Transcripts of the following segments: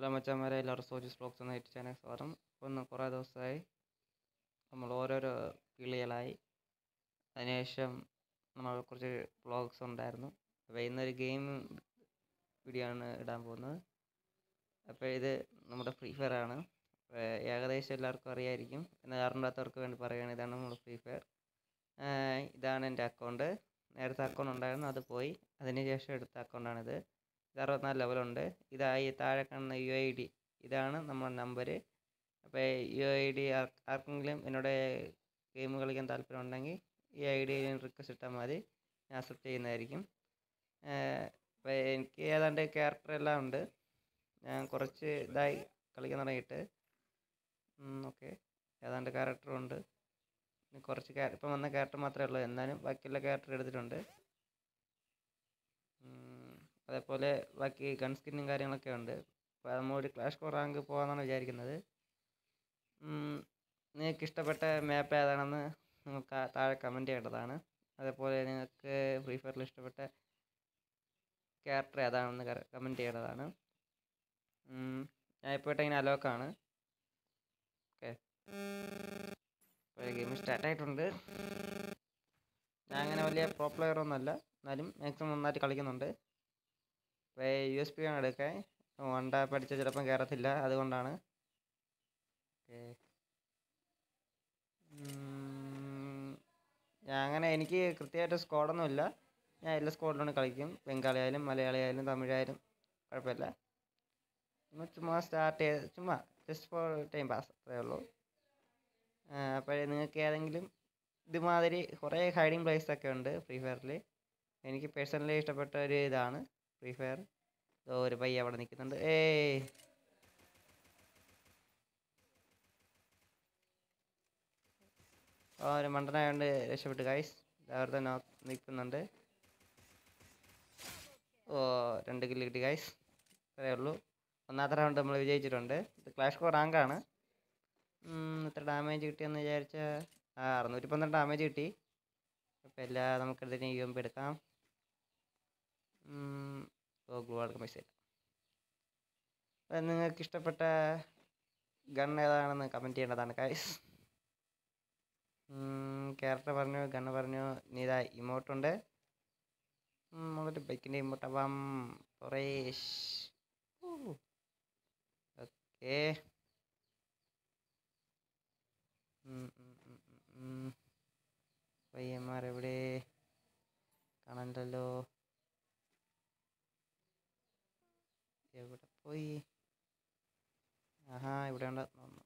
hello മച്ചാന്മാരെ എല്ലാവരും Soji's blogs എന്ന യൂട്യൂബ് ചാനൽ സ്വാഗതം ഒന്ന് കുറേ ദിവസമായി നമ്മൾ ഓരോരോ കിളികളായി അതിനുശേഷം നമ്മൾ കുറച്ച് വ്ളോഗ്സ് ഉണ്ടായിരുന്നു അപ്പോൾ ഇന്നൊരു ഗെയിം വീഡിയോ ആണ് ഇടാൻ പോകുന്നത് അപ്പോൾ ഇത് നമ്മുടെ ഫ്രീ ഫയർ ആണ് അപ്പോൾ ഏകദേശം എല്ലാവർക്കും അറിയായിരിക്കും എന്നാൽ അറിഞ്ഞാത്തവർക്ക് വേണ്ടി പറയുകയാണ് ഇതാണ് നമ്മുടെ ഫ്രീ ഫയർ ഇതാണ് എൻ്റെ അക്കൗണ്ട് നേരത്തെ അക്കൗണ്ട് ഉണ്ടായിരുന്നു അത് പോയി അതിന് ശേഷം എടുത്ത അക്കൗണ്ടാണിത് ഇത് അറുപത്തിനാല് ലെവലുണ്ട് ഇതായി താഴെ കാണുന്ന യു ഐ ഡി ഇതാണ് നമ്മുടെ നമ്പർ അപ്പോൾ യു ഐ ഡി ആർക്കെങ്കിലും എന്നോട് ഗെയിം കളിക്കാൻ താല്പര്യം ഉണ്ടെങ്കിൽ ഈ ഐ ഡി റിക്വസ്റ്റ് ഇട്ടാൽ മതി ഞാൻ അക്സെപ്റ്റ് ചെയ്യുന്നതായിരിക്കും അപ്പോൾ എനിക്ക് ഏതാണ്ട് ക്യാരക്ടർ എല്ലാം ഉണ്ട് ഞാൻ കുറച്ച് ഇതായി കളിക്കാൻ തുടങ്ങിയിട്ട് ഓക്കെ ഏതാണ്ട് ക്യാരക്ടറും ഉണ്ട് കുറച്ച് ഇപ്പം വന്ന ക്യാരക്ടർ മാത്രമേ ഉള്ളൂ എന്നാലും ബാക്കിയുള്ള ക്യാരക്ടർ എടുത്തിട്ടുണ്ട് അതേപോലെ ബാക്കി ഗൺ സ്കിന്നും കാര്യങ്ങളൊക്കെ ഉണ്ട് അപ്പോൾ നമ്മൾ ഒരു ക്ലാഷ് കോർ റാങ്ക് പോകാമെന്നാണ് വിചാരിക്കുന്നത് നിങ്ങൾക്ക് ഇഷ്ടപ്പെട്ട മാപ്പ് ഏതാണെന്ന് നിങ്ങൾക്ക് താഴെ കമൻറ്റ് ചെയ്യേണ്ടതാണ് അതേപോലെ നിങ്ങൾക്ക് ഫ്രീ ഫയറിൽ ഇഷ്ടപ്പെട്ട ക്യാരക്ടർ ഏതാണെന്ന് കമൻറ്റ് ചെയ്യേണ്ടതാണ് ഞാൻ ഇപ്പോൾ ഇങ്ങനെ അലോക്കാണ് ഓക്കെ ഗെയിം സ്റ്റാർട്ട് ആയിട്ടുണ്ട് ഞാൻ അങ്ങനെ വലിയ പ്രോ പ്ലെയർ ഒന്നുമല്ല എന്നാലും മാക്സിമം നന്നായിട്ട് കളിക്കുന്നുണ്ട് അപ്പോൾ യു എസ് പി ആണ് എടുക്കാൻ വണ്ട പഠിച്ച ചിലപ്പം കയറത്തില്ല അതുകൊണ്ടാണ് ഓക്കെ ഞാൻ അങ്ങനെ എനിക്ക് കൃത്യമായിട്ട് സ്കോഡൊന്നുമില്ല ഞാൻ എല്ലാ സ്കോഡിലും കളിക്കും ബംഗാളി ആയാലും മലയാളി ആയാലും തമിഴായാലും കുഴപ്പമില്ല ചുമ്മാ ചുമ്മാ സ്റ്റാർട്ട് ചെയ്ത് ചുമ്മാ ജസ്റ്റ് ഫോർ ടൈം പാസ് അത്രേ ഉള്ളൂ അപ്പോൾ നിങ്ങൾക്ക് ഏതെങ്കിലും ഇതുമാതിരി കുറേ ഹൈഡിങ് പ്ലേസ് ഒക്കെ ഉണ്ട് ഫ്രീ ഫയറിൽ എനിക്ക് പേഴ്സണലി ഇഷ്ടപ്പെട്ട ഒരു ഇതാണ് ഫ്രീ ഫയർ ഒരു പയ്യ അവിടെ നിൽക്കുന്നുണ്ട് ഏയ് ആ ഒരു മണ്ടനായോണ്ട് രക്ഷപ്പെട്ടു ഗൈസ് അവിടെ തന്നെ നിൽക്കുന്നുണ്ട് ഓ രണ്ട് കില്ല് കിട്ടി ഗൈസ് അത്രേ ഉള്ളൂ ഒന്നാമത്തെ റൗണ്ട് നമ്മൾ വിജയിച്ചിട്ടുണ്ട് ഇത് ക്ലാഷ് കോ റാങ്കാണ് എത്ര ഡാമേജ് കിട്ടിയെന്ന് വിചാരിച്ചാൽ ആ അറുന്നൂറ്റി പന്ത്രണ്ട് ഡാമേജ് കിട്ടി അപ്പോൾ എല്ലാ നമുക്കെടുത്തിട്ട് യു എം പി എടുക്കാം ഓ ഗ്ലൂ അടക്കം പൈസ നിങ്ങൾക്ക് ഇഷ്ടപ്പെട്ട ഗൺ ഏതാണെന്ന് കമൻറ്റ് ചെയ്യേണ്ടതാണ് കൈസ് ക്യാരക്ടർ പറഞ്ഞു ഗണ്ണ് പറഞ്ഞു ഇനി ഇതാ ഇമോട്ടുണ്ട് നമ്മളൊരു ബൈക്കിൻ്റെ ഇമോട്ടാവാം പൊറേഷ് ഓക്കേ പയ്യന്മാർ എവിടെ കാണണ്ടല്ലോ എവിടെ പോയി ആഹാ ഇവിടെ ഉണ്ട് തോന്നുന്നു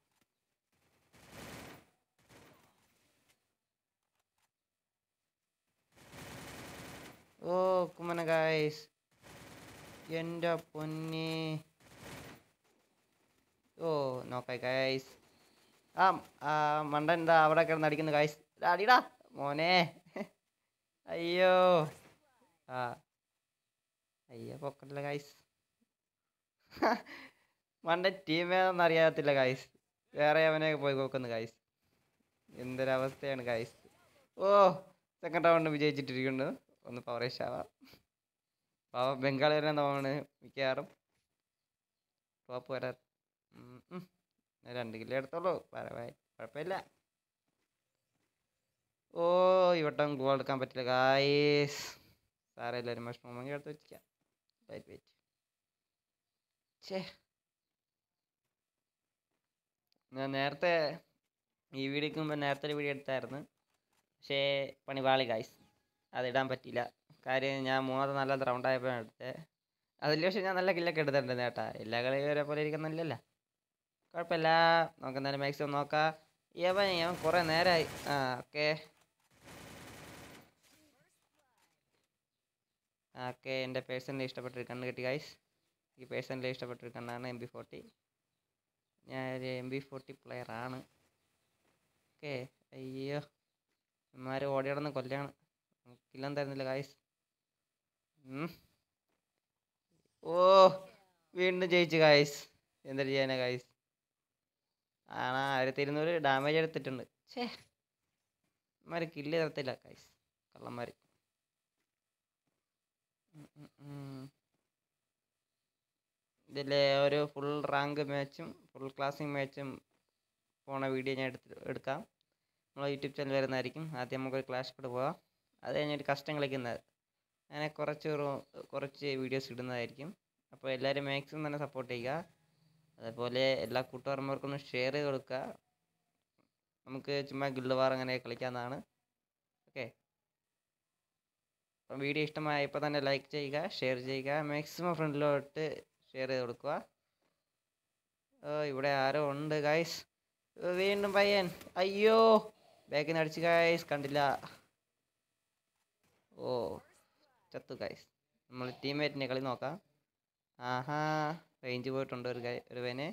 ഓ കുമ്മന ഗായ്സ് എൻ്റെ പൊന്നെ ഓ നോക്കായി ഗായ്സ് ആ ആ മണ്ടൻ എന്താ അവിടെ കിടന്ന് അടിക്കുന്നു ഗായ്സ് അടിടാ മോനെ അയ്യോ ആ അയ്യോ പൊക്കട്ടില്ല ഗായ്സ് മണ്ട ടീമേതൊന്നും അറിയാത്തില്ല ഗായ്സ് വേറെ അവനെ പോയി നോക്കുന്നു ഗായ്സ് എന്തൊരവസ്ഥയാണ് ഗായ്സ് ഓ സെക്കൻഡ് റൗണ്ട് വിജയിച്ചിട്ടിരിക്കുന്നു ഒന്ന് പവറേഷ് ആവാം പാവ ബംഗാളി വരെ തോന്നുന്നു മിക്കവാറും ടോപ്പ് വരാ രണ്ട് കിലോ എടുത്തോളൂ കുഴപ്പമില്ല ഓ ഇവട്ടം ഗോൾ എടുക്കാൻ പറ്റില്ല ഗായ്സ് സാരമില്ല ഒരു മഷ്റൂമെങ്കിൽ എടുത്ത് വെച്ചിരിക്കാം ലൈറ്റ് വെയിറ്റ് ഛേ ഞാൻ നേരത്തെ ഈ വീഡിയോക്ക് മുമ്പ് നേരത്തെ ഒരു വീഡിയോ എടുത്തായിരുന്നു പക്ഷേ പണി വാളി ഗായ്സ് അതിടാൻ പറ്റിയില്ല കാര്യം ഞാൻ മൂന്നാമത്തെ നല്ല റൗണ്ട് ആയപ്പോഴാണ് എടുത്തത് അതിൽ പക്ഷേ ഞാൻ നല്ല കില്ലൊക്കെ എടുത്തിട്ടുണ്ട് ചേട്ടാ എല്ലാ കളിയും ഒരേപോലെ ഇരിക്കുന്നില്ലല്ലോ കുഴപ്പമില്ല നമുക്ക് എന്തായാലും മാക്സിമം നോക്കാം യവൻ യവൻ കുറേ നേരമായി ആ ഓക്കെ ഓക്കെ എൻ്റെ പേഴ്സണലി ഇഷ്ടപ്പെട്ടൊരു കണ്ണ് കിട്ടി ഗൈസ് ഈ പേഴ്സണലി ഇഷ്ടപ്പെട്ടൊരു കണ്ണാണ് എം ബി ഫോർട്ടി ഞാൻ ഒരു എം ബി ഫോർട്ടി പ്ലെയർ ആണ് ഓക്കെ അയ്യോ ഇമാര് ഓടി നടന്ന് കൊല്ലാണ് കില്ലം തരുന്നില്ല ഗായ്സ് ഓ വീണ്ടും ജയിച്ചു ഗായ്സ് എന്താ ചെയ്യാനാ ഗായ്സ് ആണാ ആയിരത്തി ഇരുന്നൂറ് ഡാമേജ് എടുത്തിട്ടുണ്ട് ഛേ ഇമാര് കില്ല് തരത്തില്ല ഗായ്സ് കള്ളന്മാർ ഇതിലെ ഒരു ഫുൾ റാങ്ക് മാച്ചും ഫുൾ ക്ലാസിംഗ് മാച്ചും പോണ വീഡിയോ ഞാൻ എടുത്ത് എടുക്കാം നമ്മളെ യൂട്യൂബ് ചാനൽ വരുന്നതായിരിക്കും ആദ്യം നമുക്കൊരു ക്ലാഷ് കൂടെ പോവാം അത് കഴിഞ്ഞൊരു കസ്റ്റം കളിക്കുന്നത് അങ്ങനെ കുറച്ച് റൂ- കുറച്ച് വീഡിയോസ് ഇടുന്നതായിരിക്കും അപ്പോൾ എല്ലാവരും മാക്സിമം തന്നെ സപ്പോർട്ട് ചെയ്യുക അതേപോലെ എല്ലാ കൂട്ടുകാരന്മാർക്കൊന്ന് ഷെയർ ചെയ്ത് കൊടുക്കുക നമുക്ക് ചുമ്മാ ഗിൽഡ് വാർ അങ്ങനെ കളിക്കാവുന്നതാണ് ഓക്കെ അപ്പം വീഡിയോ ഇഷ്ടമായ ഇപ്പോൾ തന്നെ ലൈക്ക് ചെയ്യുക ഷെയർ ചെയ്യുക മാക്സിമം ഫ്രണ്ടിലോട്ട് ഷെയർ ചെയ്ത് കൊടുക്കുക ഓ ഇവിടെ ആരോ ഉണ്ട് ഗൈസ് വീണ്ടും പയ്യൻ അയ്യോ ബാക്കിൽ നിന്ന് അടിച്ച് ഗൈസ് കണ്ടില്ല ഓ ചത്തു ഗൈസ് നമ്മൾ ടീംമേറ്റിൻ്റെ കളി നോക്കാം ആഹാ റേഞ്ച് പോയിട്ടുണ്ട് ഒരു ഗൈ ഒരു പയ്യന്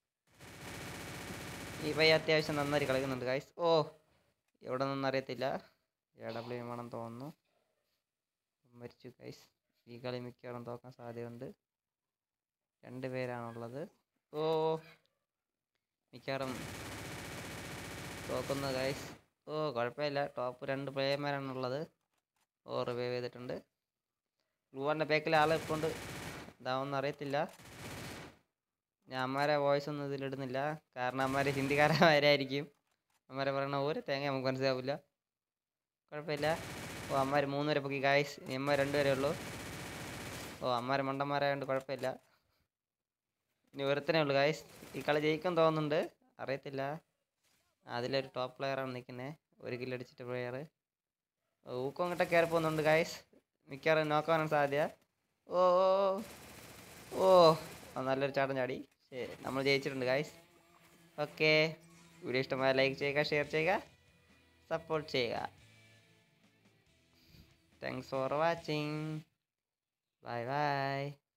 ഈ പയ്യ അത്യാവശ്യം നന്നായി കളിക്കുന്നുണ്ട് ഗൈസ് ഓ എവിടെ നിന്നൊന്നും അറിയത്തില്ല എ ഡബ്ല്യു വേണം തോന്നുന്നു മരിച്ചു ഗൈസ് ഈ കളി മിക്കവാറും തോക്കാൻ സാധ്യതയുണ്ട് രണ്ട് പേരാണുള്ളത് ഓ മിക്കവാറും തോക്കുന്ന ഗൈസ് ഓ കുഴപ്പമില്ല ടോപ്പ് രണ്ട് പ്ലേയർമാരാണുള്ളത് ഓ റിവൈവ് ചെയ്തിട്ടുണ്ട് ഗ്ലൂവാറിൻ്റെ ബാക്കിൽ ആളെ ഇപ്പോൾ ഉണ്ട് ഇതാവൊന്നും അറിയത്തില്ല ഞാൻ അമ്മാരെ വോയിസ് ഒന്നും ഇതിലിടുന്നില്ല കാരണം അമ്മാരെ ഹിന്ദിക്കാരന്മാരായിരിക്കും അമ്മാരെ പറയണ ഒരു തേങ്ങ നമുക്ക് മനസ്സിലാവില്ല കുഴപ്പമില്ല ഓ അമ്മാർ മൂന്ന് വരെ പൊക്കി ഗായ്സ് ഇനി അമ്മ രണ്ടുപേരേ ഉള്ളൂ ഓ അമ്മാരെ മണ്ടന്മാരായതുകൊണ്ട് കുഴപ്പമില്ല ഇനി ഒരുത്തനേ ഉള്ളൂ ഗായ്സ് ഈ കളി ജയിക്കും തോന്നുന്നുണ്ട് അറിയത്തില്ല അതിലൊരു ടോപ്പ് പ്ലെയറാണ് നിൽക്കുന്നത് ഒരു കില്ല് അടിച്ചിട്ട് പ്ലെയർ ഊക്കം അങ്ങോട്ട് കയറി പോകുന്നുണ്ട് ഗായ്സ് മിക്കവാറും നോക്കാനാണ് സാധ്യത ഓ ഓ ഓ ആ, നല്ലൊരു ചാട്ടം ചാടി ശരി നമ്മൾ ജയിച്ചിട്ടുണ്ട് ഗായ്സ് ഓക്കെ വീഡിയോ ഇഷ്ടമായ ലൈക്ക് ചെയ്യുക ഷെയർ ചെയ്യുക സപ്പോർട്ട് ചെയ്യുക thanks for watching bye by